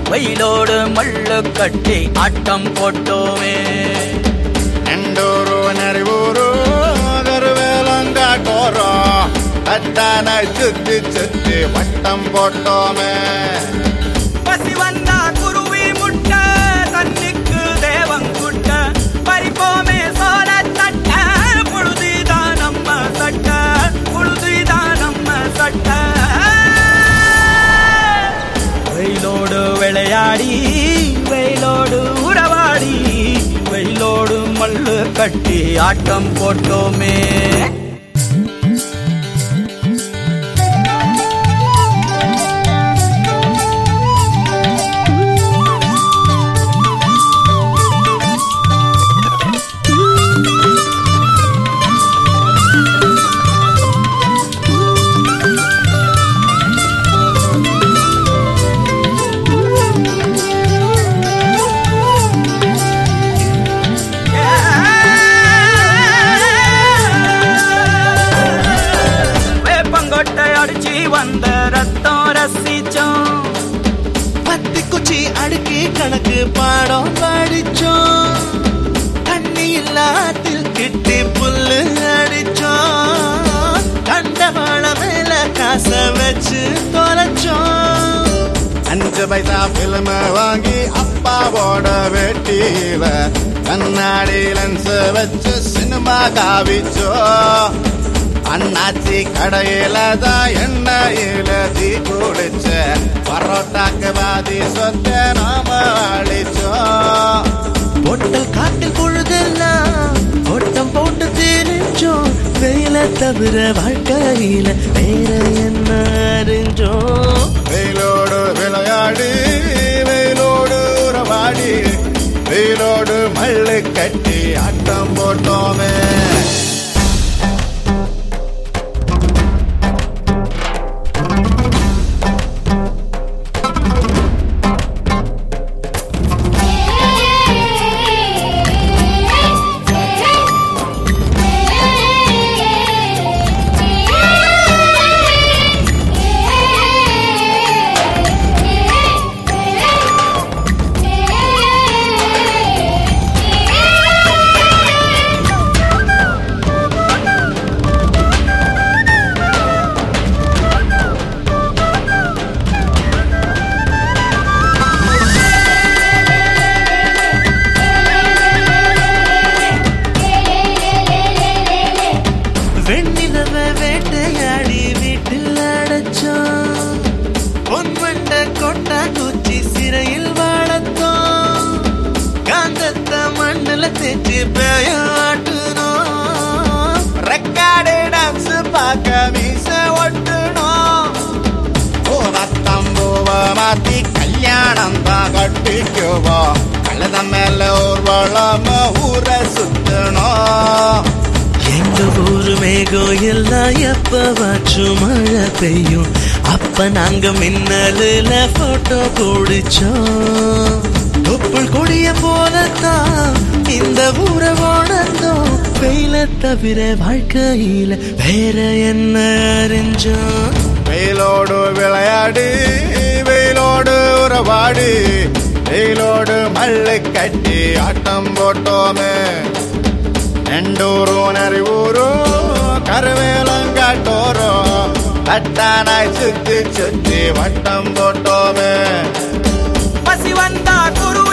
வெயிலோடு மல்லு கட்டி ஆட்டம் போட்டோமே ಎಂಡೂರು ನರಿವೂರು கருவேலங்காட்டோரோ தட்டான சுத்தி சுத்தி வட்டம் போட்டோமே பசி வந்தா குருவி முட்ட தண்ணிக்கு தேவங்குட்ட பறிப்போமே சோழ தட்ட புழுதிதான் நம்ம சட்ட புழுதிதான் நம்ம சட்ட வெயிலோடு விளையாடி வெயிலோடு உறவாடி வெயிலோடு மல்லு கட்டி ஆட்டம் போட்டோமே வேப்பங்கொட்டை அடிச்சு வந்த ரத்தம் ரசிச்சோம் பத்தி குச்சி அடுக்கி கணக்கு பாடம் படிச்சோம் தண்ணி இல்லாத்தில் கிட்டி புல்லு அடிச்சோம் கண்டவாள மேல காச வச்சு தொலைச்சோம் அஞ்சு பைசா பிலிம வாங்கி அப்பாவோட வெட்டியில கண்ணாடி லென்ஸ் வச்சு சினிமா காவிச்சோ அண்ணாச்சி கடையில தான் எண்ணெயில தீ குளிச்ச பரோட்டாக்கு பாதி சொத்த நாம அழிச்சோம் பொட்டல் காட்டில் பொழுதெல்லாம் ஓட்டம் போட்டு தெரிஞ்சோம் வெயில தவிர வாழ்க்கையில வேற என்ன அறிஞ்சோம் வெயிலோடு விளையாடி வெயிலோடு உறவாடி வெயிலோடு மல்லு கட்டி ஆட்டம் போட்டோமே வெண்ணிலவ வேட்டையாடி வீட்டில் அடைச்சோம் பொன் வண்ட கொட்டா குச்சி சிறையில் வாழத்தோம் காந்தத்த மண்ணுல தேச்சு பேயாட்டுனோம் ரெக்கார்டு டான்ஸ் பார்க்க மீச ஒட்டணும் பூவத்தம்பூவ மாத்தி கல்யாணம் தான் கட்டிக்குவோம் கழுத மேல ஊர்வலம் ஊரை சுத்தணும் எங்க ஊரு மேகம் எல்லாம் எப்பவாச்சும் மழை பெய்யும் அப்ப நாங்க மின்னலுல போட்டோ பிடிச்சோம் தொப்புள் கொடிய போலத்தான் இந்த ஊரை உணர்ந்தோம் வெயில தவிர வாழ்க்கையில வேற என்ன அறிஞ்சோம் வெயிலோடு விளையாடி வெயிலோடு உறவாடி வெயிலோடு மல்லு கட்டி ஆட்டம் போட்டோமே எண்டூரும் நரிவூரும் கருவேலங்காட்டோரும் தட்டானாய் சுத்தி சுத்தி வட்டம் போட்டோமே பசி வந்தா குரு